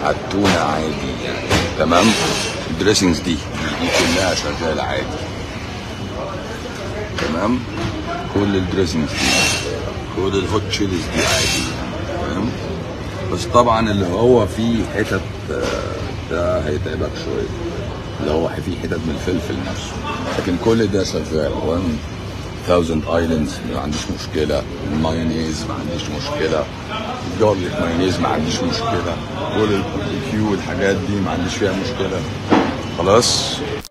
على التونه عادي يعني تمام الدريسنجز دي دي كلها شغاله عادي تمام كل الدريسنجز دي كل الهوت تشيليز دي عادي تمام بس طبعا اللي هو فيه حتت آه، ده هيتعبك شويه اللي هو فيه حتت من الفلفل نفسه لكن كل ده شغال 1000 ايلاندز ما عنديش مشكله المايونيز ما عنديش مشكله الجارليك مايونيز ما عنديش مشكله كل الباربيكيو والحاجات دي ما عنديش فيها مشكله خلاص